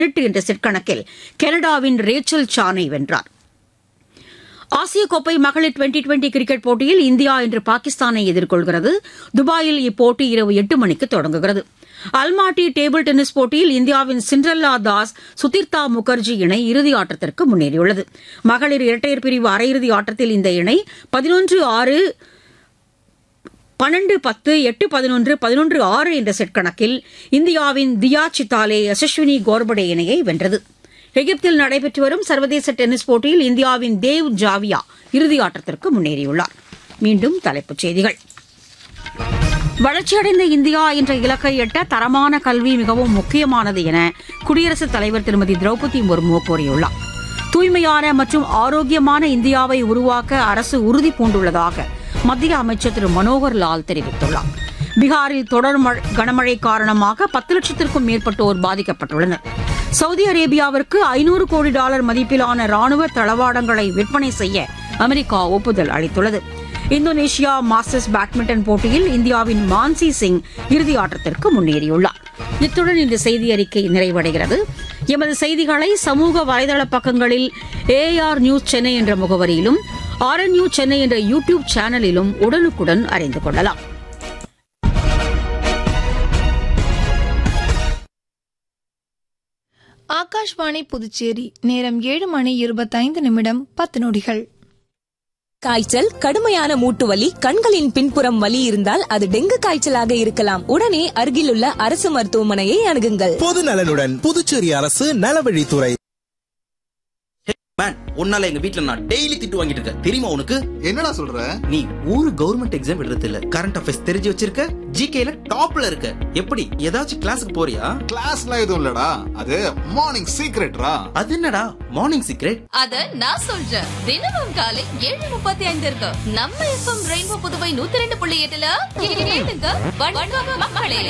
எட்டு என்ற செட் கணக்கில் கனடாவின் ரேச்சல் சானை வென்றார் ஆசிய கோப்பை மகளிர் டுவெண்டி டுவெண்டி கிரிக்கெட் போட்டியில் இந்தியா இன்று பாகிஸ்தானை எதிர்கொள்கிறது துபாயில் இப்போட்டி இரவு எட்டு மணிக்கு தொடங்குகிறது அல்மாட்டி டேபிள் டென்னிஸ் போட்டியில் இந்தியாவின் சிண்ட்ரல்லா தாஸ் சுதிர்தா முகர்ஜி இணை இறுதி ஆட்டத்திற்கு முன்னேறியுள்ளது மகளிர் இரட்டையர் பிரிவு அரையிறுதி ஆட்டத்தில் இந்த இணை பதினொன்று ஆறு பன்னெண்டு பத்து எட்டு பதினொன்று பதினொன்று ஆறு என்ற செட் கணக்கில் இந்தியாவின் தியா சித்தாலே யசஸ்வினி கோர்படே இணையை வென்றது எகிப்தில் நடைபெற்று வரும் சர்வதேச டென்னிஸ் போட்டியில் இந்தியாவின் தேவ் ஜாவியா இறுதி ஆட்டத்திற்கு முன்னேறியுள்ளார் மீண்டும் தலைப்புச் செய்திகள் வளர்ச்சியடைந்த இந்தியா என்ற இலக்கை எட்ட தரமான கல்வி மிகவும் முக்கியமானது என குடியரசுத் தலைவர் திருமதி திரௌபதி முர்மு கூறியுள்ளார் தூய்மையான மற்றும் ஆரோக்கியமான இந்தியாவை உருவாக்க அரசு உறுதி பூண்டுள்ளதாக மத்திய அமைச்சர் திரு மனோகர் லால் தெரிவித்துள்ளார் பீகாரில் தொடர் மழை- கனமழை காரணமாக பத்து லட்சத்திற்கும் மேற்பட்டோர் பாதிக்கப்பட்டுள்ளனர் சவுதி அரேபியாவிற்கு ஐநூறு கோடி டாலர் மதிப்பிலான ராணுவ தளவாடங்களை விற்பனை செய்ய அமெரிக்கா ஒப்புதல் அளித்துள்ளது இந்தோனேஷியா மாஸ்டர்ஸ் பேட்மிண்டன் போட்டியில் இந்தியாவின் மான்சி சிங் இறுதி ஆட்டத்திற்கு முன்னேறியுள்ளார் இத்துடன் இந்த செய்தி அறிக்கை நிறைவடைகிறது எமது செய்திகளை சமூக வலைதள பக்கங்களில் ஏஆர் நியூஸ் சென்னை என்ற முகவரியிலும் ஆர்என்யூ சென்னை என்ற யூ டியூப் சேனலிலும் உடனுக்குடன் அறிந்து கொள்ளலாம் ஆகாஷ்வாணி புதுச்சேரி நேரம் ஏழு மணி இருபத்தைந்து நிமிடம் பத்து நொடிகள் காய்ச்சல் கடுமையான மூட்டு வலி கண்களின் பின்புறம் வலி இருந்தால் அது டெங்கு காய்ச்சலாக இருக்கலாம் உடனே அருகிலுள்ள அரசு மருத்துவமனையை அணுகுங்கள் பொது நலனுடன் புதுச்சேரி அரசு நலவழித்துறை மேன் உன்னால எங்க வீட்ல நான் டெய்லி திட்டு வாங்கிட்டு இருக்கேன் தெரியுமா உனக்கு என்னடா சொல்ற நீ ஒரு கவர்மெண்ட் எக்ஸாம் எழுதுறது இல்ல கரண்ட் அஃபேர்ஸ் தெரிஞ்சு வச்சிருக்க ஜிகேல டாப்ல இருக்க எப்படி ஏதாச்சும் கிளாஸுக்கு போறியா கிளாஸ்லாம் எதுவும் இல்லடா அது மார்னிங் சீக்ரெட்ரா அது என்னடா மார்னிங் சீக்ரெட் அத நான் சொல்றேன் தினமும் காலை ஏழு முப்பத்தி ஐந்து இருக்கு நம்ம எஃப்எம் ரெயின்போ புதுவை நூத்தி ரெண்டு புள்ளி எட்டுல கேளுங்க வணக்கம் மக்களே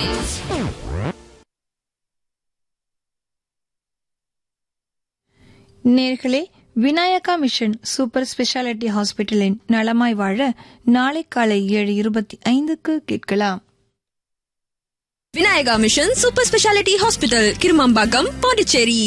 நேர்களே விநாயகா மிஷன் சூப்பர் ஸ்பெஷாலிட்டி ஹாஸ்பிட்டலின் நலமாய் வாழ நாளை காலை ஏழு இருபத்தி ஐந்துக்கு கேட்கலாம் Vinayaka mission super speciality hospital Kirumampakkam Pondicherry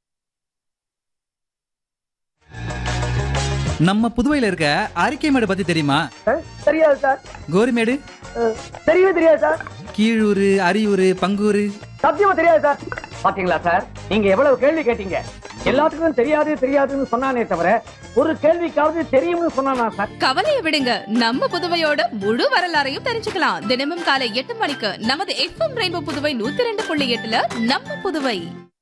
நம்ம புதுவையில இருக்க அரிக்கைமேடு பத்தி தெரியுமா தெரியாது சார் கோரிமேடு அஹ், தெரியவே தெரியாது சார் கீழூர் அரியூர் பங்கூர் சத்தியமா தெரியாது சார் பாத்தீங்களா சார் நீங்க எவ்வளவு கேள்வி கேட்டீங்க எல்லாத்துக்கும் தெரியாது தெரியாதுன்னு சொன்னானே தவிர ஒரு கேள்விக்காவது தெரியும்னு சொன்னானா சார் கவலையை விடுங்க நம்ம புதுவையோட முழு வரலாறையும் தெரிஞ்சுக்கலாம் தினமும் காலை எட்டு மணிக்கு நமது எஃப்எம் ரெயின்போ புதுவை நூத்தி ரெண்டு புள்ளி எட்டுல நம்ம புதுவை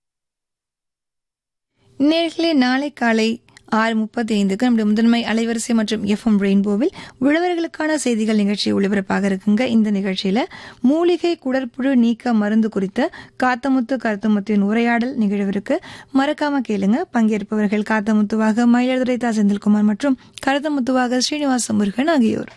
நேர்களே நாளை காலை ஆறு முப்பத்தி ஐந்துக்கு நம்முடைய முதன்மை அலைவரிசை மற்றும் எஃப்எம் ரெயின்போவில் உழவர்களுக்கான செய்திகள் நிகழ்ச்சி ஒளிபரப்பாக இருக்குங்க இந்த நிகழ்ச்சியில மூலிகை குடற்புழு நீக்க மருந்து குறித்த காத்தமுத்து கருத்தமுத்துவின் உரையாடல் நிகழ்விற்கு மறக்காம கேளுங்க பங்கேற்பவர்கள் காத்தமுத்துவாக மயிலாடுதுறை தா செந்தில்குமார் மற்றும் கருத்தமுத்துவாக ஸ்ரீனிவாச முருகன் ஆகியோர்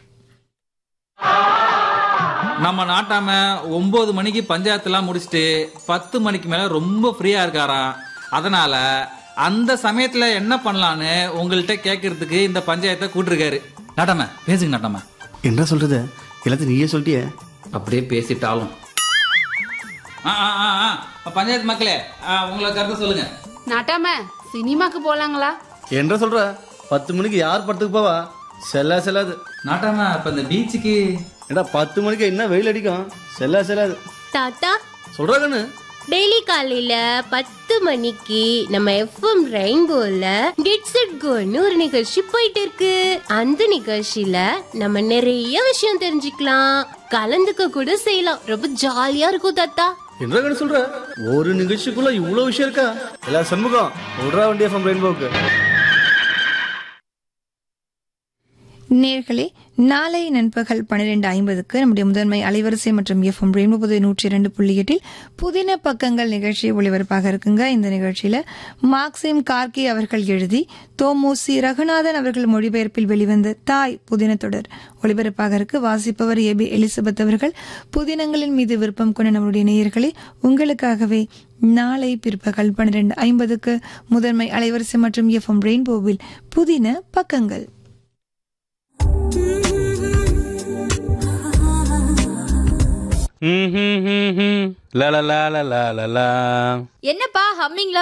நம்ம நாட்டாம ஒன்பது மணிக்கு பஞ்சாயத்துலாம் முடிச்சுட்டு பத்து மணிக்கு மேல ரொம்ப ஃப்ரீயா இருக்காராம் அதனால அந்த சமயத்துல என்ன பண்ணலான்னு உங்கள்கிட்ட கேட்கறதுக்கு இந்த பஞ்சாயத்தை கூட்டிருக்காரு நாட்டாம பேசுங்க நாட்டாம என்ன சொல்றது எல்லாத்தையும் நீயே சொல்லிட்டியே அப்படியே பேசிட்டாலும் ஆ, ஆ, ஆ, ஆ. பஞ்சாயத்து மக்களே ஆ, உங்களை கருத்து சொல்லுங்க நாட்டாம சினிமாக்கு போலாங்களா என்ன சொல்ற பத்து மணிக்கு யார் படத்துக்கு போவா செல்லா செல்லாது நாட்டாம இப்ப இந்த பீச்சுக்கு ஏடா பத்து மணிக்கு என்ன வெயில் அடிக்கும் செல்லா செல்லாது தாத்தா சொல்றா கண்ணு டெய்லி காலையில பத்து மணிக்கு நம்ம எஃப்எம் ரெயின்போல கெட்ஸ் இட் கோன்னு ஒரு நிகழ்ச்சி போயிட்டு இருக்கு அந்த நிகழ்ச்சியில நம்ம நிறைய விஷயம் தெரிஞ்சுக்கலாம் கலந்துக்க கூட செய்யலாம் ரொம்ப ஜாலியா இருக்கும் தாத்தா என்ன கண்ணு சொல்ற ஒரு நிகழ்ச்சிக்குள்ள இவ்வளவு விஷயம் இருக்கா எல்லா சண்முகம் விடுறா வண்டி எஃப்எம் ரெயின்போக்கு நேர்களே நாளை நண்பகல் பன்னிரெண்டு ஐம்பதுக்கு நம்முடைய முதன்மை அலைவரிசை மற்றும் எஃப்எம் ரெயின்போ புதிய நூற்றி இரண்டு புள்ளி எட்டில் புதின பக்கங்கள் நிகழ்ச்சி ஒளிபரப்பாக இருக்குங்க இந்த நிகழ்ச்சியில மார்க்சிம் கார்கி அவர்கள் எழுதி தோமோசி ரகுநாதன் அவர்கள் மொழிபெயர்ப்பில் வெளிவந்த தாய் புதின தொடர் ஒளிபரப்பாக இருக்கு வாசிப்பவர் ஏபி எலிசபெத் அவர்கள் புதினங்களின் மீது விருப்பம் கொண்ட நம்முடைய நேயர்களே உங்களுக்காகவே நாளை பிற்பகல் பன்னிரெண்டு ஐம்பதுக்கு முதன்மை அலைவரிசை மற்றும் எஃப்எம் ரெயின்போவில் புதின பக்கங்கள் ம், ம், ம், ம். லா, லா, லா, லா, லா, லா, லா. என்னப்பா ஹம்மிங்ல